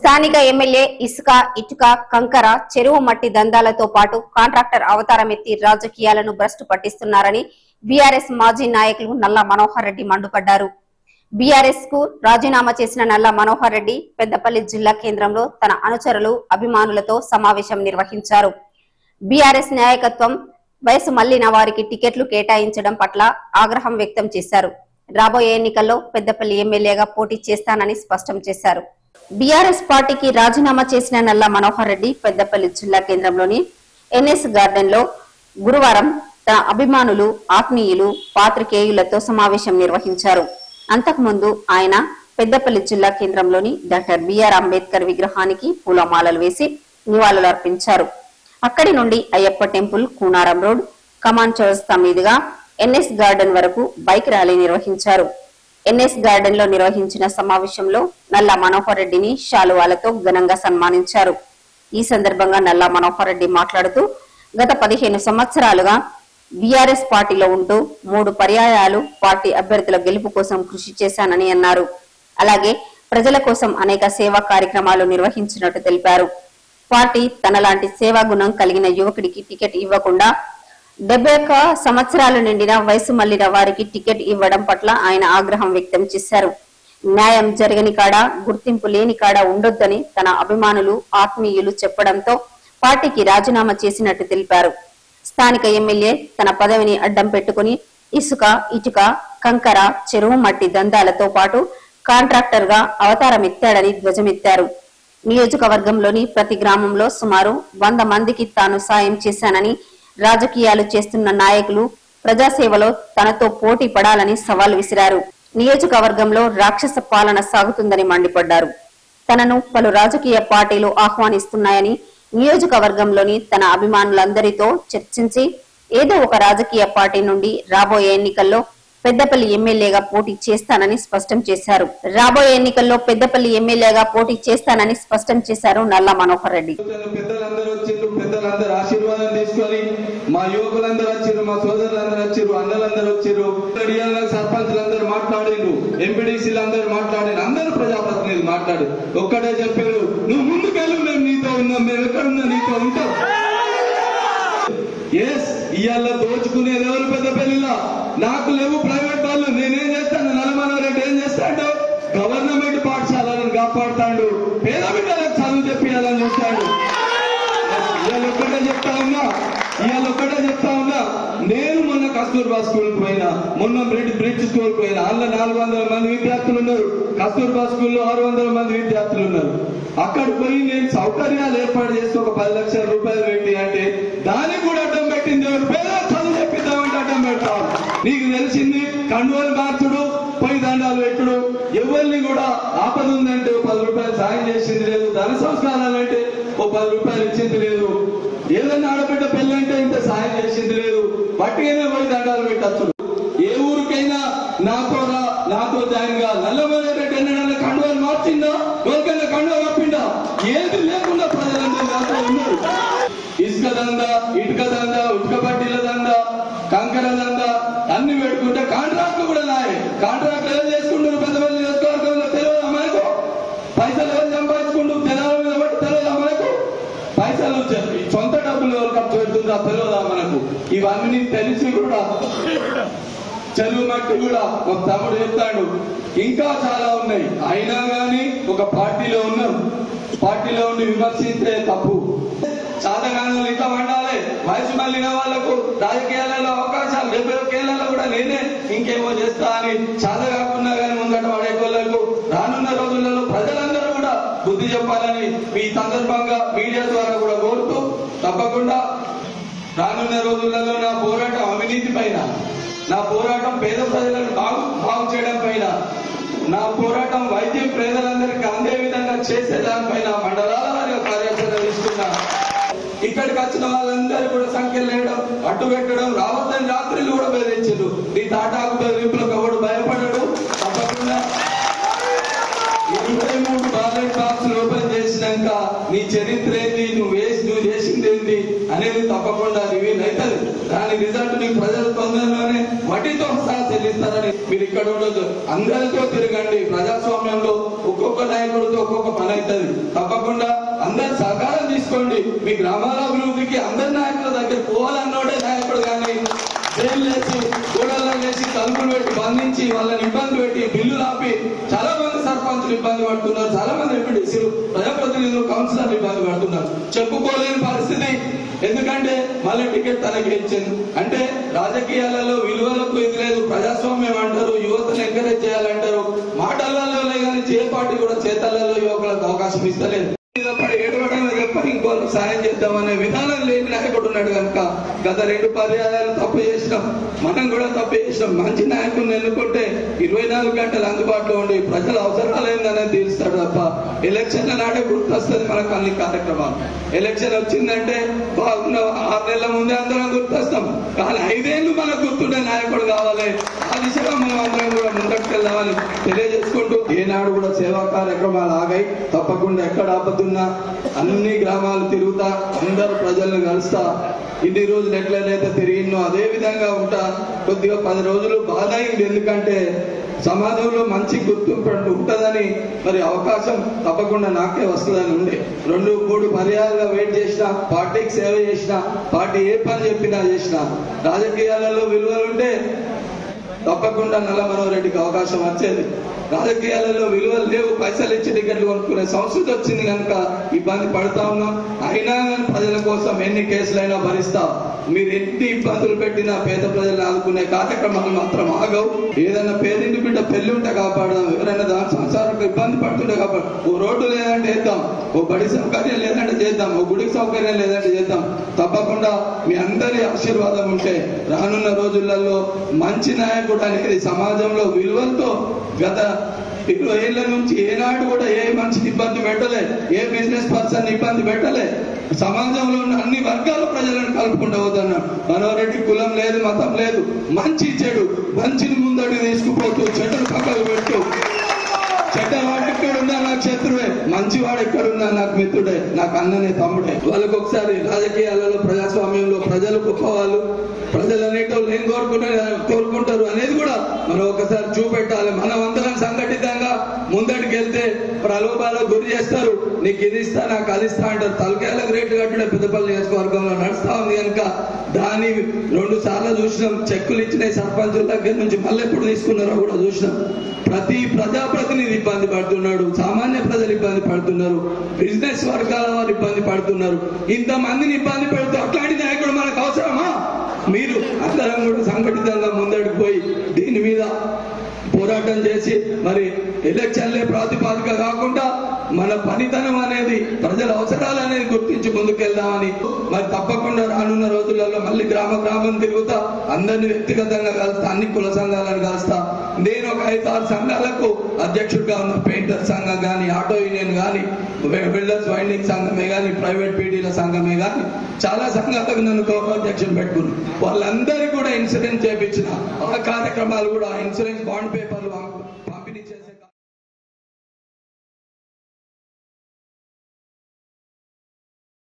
స్థానిక ఎమ్మెల్యే ఇసుక ఇటుక కంకర చెరువు మట్టి దందాలతో పాటు కాంట్రాక్టర్ అవతారం ఎత్తి రాజకీయాలను భ్రష్టు పట్టిస్తున్నారని బీఆర్ఎస్ మాజీ నాయకులు నల్ల మనోహర్ రెడ్డి మండిపడ్డారు బీఆర్ఎస్ కు రాజీనామా చేసిన నల్ల మనోహర్ రెడ్డి పెద్దపల్లి జిల్లా కేంద్రంలో తన అనుచరులు అభిమానులతో సమావేశం నిర్వహించారు బీఆర్ఎస్ నాయకత్వం వయసు మళ్లిన వారికి టికెట్లు కేటాయించడం పట్ల ఆగ్రహం వ్యక్తం చేశారు రాబోయే ఎన్నికల్లో పెద్దపల్లి ఎమ్మెల్యేగా పోటీ చేస్తానని స్పష్టం చేశారు బీఆర్ఎస్ పార్టీకి రాజీనామా చేసిన నల్ల మనోహర్ రెడ్డి పెద్దపల్లి జిల్లా కేంద్రంలోని ఎన్ఎస్ గార్డెన్ లో గురువారం తన అభిమానులు ఆత్మీయులు పాత్రికేయులతో సమావేశం నిర్వహించారు అంతకుముందు ఆయన పెద్దపల్లి జిల్లా కేంద్రంలోని డాక్టర్ బిఆర్ అంబేద్కర్ విగ్రహానికి పూలమాలలు వేసి నివాళులర్పించారు అక్కడి నుండి అయ్యప్ప టెంపుల్ కూనారం రోడ్ కమాన్ చౌరస్తా మీదుగా ఎన్ఎస్ గార్డెన్ వరకు బైక్ ర్యాలీ నిర్వహించారు ఎన్ఎస్ గార్డెన్ లో నిర్వహించిన సమావేశంలో నల్ల మనోహర్ రెడ్డిని శాలువాలతో ఘనంగా సన్మానించారు ఈ సందర్భంగా నల్ల మనోహర్ రెడ్డి మాట్లాడుతూ గత పదిహేను సంవత్సరాలుగా బీఆర్ఎస్ పార్టీలో ఉంటూ మూడు పర్యాయాలు పార్టీ అభ్యర్థుల గెలుపు కోసం కృషి చేశానని అన్నారు అలాగే ప్రజల కోసం అనేక సేవా కార్యక్రమాలు నిర్వహించినట్టు తెలిపారు పార్టీ తనలాంటి సేవా గుణం కలిగిన యువకుడికి టికెట్ ఇవ్వకుండా డెబ్బై ఒక్క సంవత్సరాలు నిండిన వయసు మళ్లిన వారికి టికెట్ ఇవ్వడం పట్ల ఆయన ఆగ్రహం వ్యక్తం చేశారు న్యాయం జరగని కాడ గుర్తింపు లేని కాడ ఉండొద్దని తన అభిమానులు ఆత్మీయులు చెప్పడంతో పార్టీకి రాజీనామా చేసినట్టు తెలిపారు స్థానిక ఎమ్మెల్యే తన పదవిని అడ్డం పెట్టుకుని ఇసుక ఇటుక కంకర చెరువు మట్టి దందాలతో పాటు కాంట్రాక్టర్ గా అవతారం ఎత్తాడని ధ్వజమెత్తారు నియోజకవర్గంలోని ప్రతి గ్రామంలో సుమారు వంద మందికి తాను సాయం చేశానని రాజకీయాలు చేస్తున్న నాయకులు ప్రజాసేవలో తనతో పోటీ పడాలని సవాల్ విసిరారు నియోజకవర్గంలో రాక్షస పాలన సాగుతుందని మండిపడ్డారు తనను పలు రాజకీయ పార్టీలు ఆహ్వానిస్తున్నాయని నియోజకవర్గంలోని తన అభిమానులందరితో చర్చించి ఏదో ఒక రాజకీయ పార్టీ నుండి రాబోయే ఎన్నికల్లో పెద్దపల్లి ఎమ్మెల్యేగా పోటీ చేస్తానని స్పష్టం చేశారు రాబోయే ఎన్నికల్లో పెద్దపల్లి ఎమ్మెల్యేగా పోటీ చేస్తానని స్పష్టం చేశారు నల్ల మనోహర్ రెడ్డి పెద్దలందరూ వచ్చిండ్రు పెద్దలందరూ ఆశీర్వాదం తీసుకొని మా యువకులందరూ వచ్చిర్రు మా సోదరులందరూ వచ్చిర్రు అన్నలందరూ వచ్చిర్రు డిఎల్ సర్పంచ్లందరూ మాట్లాడిండ్రు ఎంపీడీసీలు అందరూ మాట్లాడిండ్రు అందరూ ప్రజాప్రతినిధులు మాట్లాడు ఒక్కడే చెప్పారు నువ్వు ముందుకెళ్ళు మేము నీతో ఉన్నాం మేము ఎక్కడున్నా నీతో ఉంటాం ఎస్ ఇవాళ దోచుకునేది ఎవరు పెద్ద పెళ్లిలో నాకు లేవు ప్రైవేట్ వాళ్ళు నేనేం చేస్తాను నల్లమనోహర్ రెడ్డి ఏం చేస్తాడు గవర్నమెంట్ పాఠశాలను కాపాడుతాడు పేద బిడ్డలకు చదువు చెప్పియాలని చూస్తాడు ఇవాళ ఒక్కటే చెప్తా ఉన్నా ఇవాళ ఒక్కటే చెప్తా ఉన్నా నేను మొన్న కస్తూర్బా స్కూల్ పోయినా మొన్న బ్రిడ్ బ్రిడ్జ్ స్కూల్ పోయినా అందులో నాలుగు వందల మంది విద్యార్థులు ఉన్నారు కస్తూర్బా స్కూల్లో ఆరు వందల మంది విద్యార్థులు ఉన్నారు అక్కడ పోయి నేను సౌకర్యాలు ఏర్పాటు చేసి ఒక పది లక్షల రూపాయలు పెట్టి అంటే దానికి కూడా అడ్డం పెట్టింది ఎవరు పేద చదువు చెప్పిద్దామంటే అడ్డం పెడతాం నీకు తెలిసింది కండువలు మార్చుడు పోయి దండాలు పెట్టుడు ఎవరిని కూడా ఆపద ఉందంటే ఓ పది రూపాయలు సాయం చేసింది లేదు ధన సంస్కారాలు అంటే ఓ పది రూపాయలు ఇచ్చింది లేదు ఏదన్నా ఆడబిడ్డ పెళ్ళి అంటే ఇంత సాయం చేసింది లేదు వట్టిగానే పోయి దండాలు పెట్టచ్చు ఏ ఊరికైనా నాతో రా నాతో జాయిన్ గా నల్లమల్లి రెడ్డి ఎన్నడన్నా కండువాలు మార్చిందా ఎవరికైనా కండువా కప్పిందా ఏది లేకుండా ప్రజలందరూ నాతో ఉన్నారు ఇసుక దంద ఇటుక దంద ఉటుక పట్టీల దంద కంకర దంద అన్ని పెట్టుకుంటే కాంట్రాక్ట్ కూడా నాయే కాంట్రాక్ట్ ఏం చేసుకుంటారు పెద్దపల్లి నియోజకవర్గంలో తెలియదా మనకు పైసలు ఎవరు సంపాదించుకుంటూ జనాల మీద బట్టి తెలియదా మనకు పైసలు చెప్పి సొంత డబ్బులు ఎవరు ఖర్చు పెడుతుందా తెలియదా మనకు ఇవన్నీ తెలిసి కూడా చెరువు మట్టి కూడా ఒక తమ్ముడు చెప్తాడు ఇంకా చాలా ఉన్నాయి అయినా గాని ఒక పార్టీలో ఉన్నాం పార్టీలో ఉండి విమర్శించే తప్పు చాతగానులు ఇంకా వండాలి వయసు మళ్ళిన వాళ్ళకు రాజకీయాలలో అవకాశాలు డెబ్బై ఒక్క ఏళ్లలో కూడా నేనే ఇంకేమో చేస్తా అని చాత కాకుండా కానీ ముంగట పడే వాళ్ళకు రానున్న రోజులలో ప్రజలందరూ కూడా బుద్ధి చెప్పాలని ఈ సందర్భంగా మీడియా ద్వారా కూడా కోరుతూ తప్పకుండా రానున్న రోజులలో నా పోరాటం అవినీతి పైన నా పోరాటం పేద ప్రజలను బాగు బాగు చేయడం పైన నా పోరాటం వైద్యం పేదలందరికీ అందే విధంగా చేసే దానిపైన మండలాల వారిగా కార్యాచరణ ఇస్తున్నా ఇక్కడికి వచ్చిన వాళ్ళందరూ కూడా సంఖ్యలు వేయడం అడ్డు పెట్టడం రావద్దని రాత్రులు కూడా బెదిరించారు నీ తాటాకు బెదిరింపులకు ఎవడు భయపడడు తప్పకుండా ఇరవై మూడు బ్యాలెట్ బాక్స్ ఓపెన్ చేసి వచ్చినాక నీ చరిత్ర ఏంది నువ్వు వేసి నువ్వు చేసింది ఏంది అనేది తప్పకుండా రివీల్ అవుతుంది దాని రిజల్ట్ నీకు ప్రజలు తొందరలోనే వడ్డీతో సహా చెల్లిస్తారని మీరు ఇక్కడ ఉండదు అందరితో తిరగండి ప్రజాస్వామ్యంలో ఒక్కొక్క నాయకుడితో ఒక్కొక్క పని అవుతుంది తప్పకుండా అందరు సహకారం తీసుకోండి మీ గ్రామాల అభివృద్ధికి అందరి నాయకుల దగ్గర పోవాలన్నోడే నాయకుడు కానీ జైలు వేసి గోడల్లో వేసి తలుపులు పెట్టి బంధించి వాళ్ళని ఇబ్బంది పెట్టి బిల్లులు ఆపి చాలా మంది సర్పంచులు ఇబ్బంది పడుతున్నారు చాలా మంది ఎంపీటీసీలు ప్రజాప్రతినిధులు కౌన్సిలర్లు ఇబ్బంది పడుతున్నారు చెప్పుకోలేని పరిస్థితి ఎందుకంటే మళ్ళీ టికెట్ తనకి ఇచ్చింది అంటే రాజకీయాలలో విలువలకు ఇది లేదు ప్రజాస్వామ్యం అంటారు యువతను ఎంకరేజ్ చేయాలంటారు మాటలలో కానీ ఏ పార్టీ కూడా చేతలలో యువకులకు అవకాశం ఇస్తలేదు మీద పడి ఏడవడమే తప్ప ఇంకోళ్ళకి సాయం చేద్దామనే విధానం లేని నాయకుడు ఉన్నాడు కనుక గత రెండు పర్యాయాలు తప్పు చేసినాం మనం కూడా తప్పు చేసినాం మంచి నాయకుడిని ఎన్నుకుంటే ఇరవై నాలుగు గంటలు అందుబాటులో ఉండి ప్రజల అవసరాలు ఏందనేది తీరుస్తాడు తప్ప ఎలక్షన్ల నాడే గుర్తొస్తుంది మనకు అన్ని కార్యక్రమాలు ఎలక్షన్ వచ్చిందంటే బాగున్న ఆరు నెలల ముందే అందరం గుర్తొస్తాం కానీ ఐదేళ్లు మనకు గుర్తుండే నాయకుడు కావాలి ఆ దిశగా మనం అందరం కూడా ముందరికి వెళ్దామని తెలియజేసుకుంటూ ఏనాడు కూడా సేవా కార్యక్రమాలు ఆగాయి తప్పకుండా ఎక్కడ ఆపదున్నా అన్ని గ్రామాలు తిరుగుతా అందరు ప్రజలను కలుస్తా ఇన్ని రోజులు ఎట్లయితే తిరిగినో అదే విధంగా ఉంటా కొద్దిగా పది రోజులు బాధ అయింది ఎందుకంటే సమాజంలో మంచి గుర్తింపు అంటూ ఉంటుందని మరి అవకాశం తప్పకుండా నాకే వస్తుందని ఉండే రెండు మూడు పర్యాలుగా వెయిట్ చేసిన పార్టీకి సేవ చేసిన పార్టీ ఏ పని చెప్పినా చేసిన రాజకీయాలలో విలువలుంటే తప్పకుండా నల్ల మనోహర్ రెడ్డికి అవకాశం వచ్చేది రాజకీయాలలో విలువలు లేవు పైసలు ఇచ్చి టికెట్లు కొనుక్కునే సంస్కృతి వచ్చింది కనుక ఇబ్బంది పడతా ఉన్నాం అయినా కానీ ప్రజల కోసం ఎన్ని కేసులైనా భరిస్తా మీరు ఎన్ని ఇబ్బందులు పెట్టినా పేద ప్రజలను ఆదుకునే కార్యక్రమాలు మాత్రం ఆగవు ఏదైనా పేదింటి బిడ్డ పెళ్లి ఉంటే కాపాడదాం ఎవరైనా దాని సంసారం ఇబ్బంది పడుతుంటే కాపాడు ఓ రోడ్డు లేదంటే చేద్దాం ఓ బడి సౌకర్యం లేదంటే చేద్దాం ఓ గుడికి సౌకర్యం లేదంటే చేద్దాం తప్పకుండా మీ అందరి ఆశీర్వాదం ఉంటే రానున్న రోజులలో మంచి నాయకుడు అనేది సమాజంలో విలువలతో గత ఇరవై ఏళ్ల నుంచి ఏనాడు కూడా ఏ మనిషిని ఇబ్బంది పెట్టలే ఏ బిజినెస్ పర్సన్ ఇబ్బంది పెట్టలే సమాజంలో ఉన్న అన్ని వర్గాల ప్రజలను కలుపుకుంటూ పోతున్నాడు మనోరెడ్డి కులం లేదు మతం లేదు మంచి చెడు మంచిని ముందడి తీసుకుపోతూ చెడును పక్కకు పెట్టు చెడ్డవాడు ఇక్కడ ఉన్నా నాకు శత్రువే మంచివాడు ఎక్కడ ఉన్నా నాకు మిత్రుడే నాకు అన్ననే తమ్ముడే వాళ్ళకి ఒకసారి రాజకీయాలలో ప్రజాస్వామ్యంలో ప్రజలు గొప్పవాళ్ళు ప్రజలు అనేటోళ్ళు ఏం కోరుకుంటారు కోరుకుంటారు అనేది కూడా మనం ఒకసారి చూపెట్టాలి మనం అందరం సంఘటితంగా ముందటికి వెళ్తే ప్రలోభాలకు గురి చేస్తారు నీకు ఇది ఇస్తా నాకు అది ఇస్తా అంటారు తలకాయలకు రేటు కట్టడే పెద్దపల్లి నియోజకవర్గంలో నడుస్తా ఉంది కనుక దాన్ని రెండు సార్లు చూసినాం చెక్కులు ఇచ్చిన సర్పంచుల దగ్గర నుంచి మళ్ళీ ఎప్పుడు తీసుకున్నారో కూడా చూసినాం ప్రతి ప్రజాప్రతినిధి ఇబ్బంది పడుతున్నాడు సామాన్య ప్రజలు ఇబ్బంది పడుతున్నారు బిజినెస్ వర్గాల వారు ఇబ్బంది పడుతున్నారు ఇంతమందిని ఇబ్బంది పెడుతూ అట్లాంటి నాయకుడు మనకు అవసరమా మీరు అందరం కూడా సంఘటితంగా ముందడికి పోయి దీని మీద పోరాటం చేసి మరి ఎలక్షన్లే ప్రాతిపాదిక కాకుండా మన పనితనం అనేది ప్రజల అవసరాలు అనేది గుర్తించి ముందుకెళ్దామని మరి తప్పకుండా రానున్న రోజులలో మళ్ళీ గ్రామ గ్రామం తిరుగుతా అందరిని వ్యక్తిగతంగా కలుస్తా అన్ని కుల సంఘాలను కలుస్తా నేను ఒక ఐదు ఆరు సంఘాలకు అధ్యక్షుడిగా ఉన్న పెయింటర్ సంఘం కానీ ఆటో యూనియన్ కానీ బిల్డర్స్ వైండింగ్ సంఘమే కానీ ప్రైవేట్ పీడీల సంఘమే కానీ చాలా సంఘాలకు నన్ను గౌరవాధ్యక్షులు పెట్టుకుని వాళ్ళందరికీ కూడా ఇన్సూరెన్స్ చేపించిన ఆ కార్యక్రమాలు కూడా ఇన్సూరెన్స్ బాండ్ పేపర్లు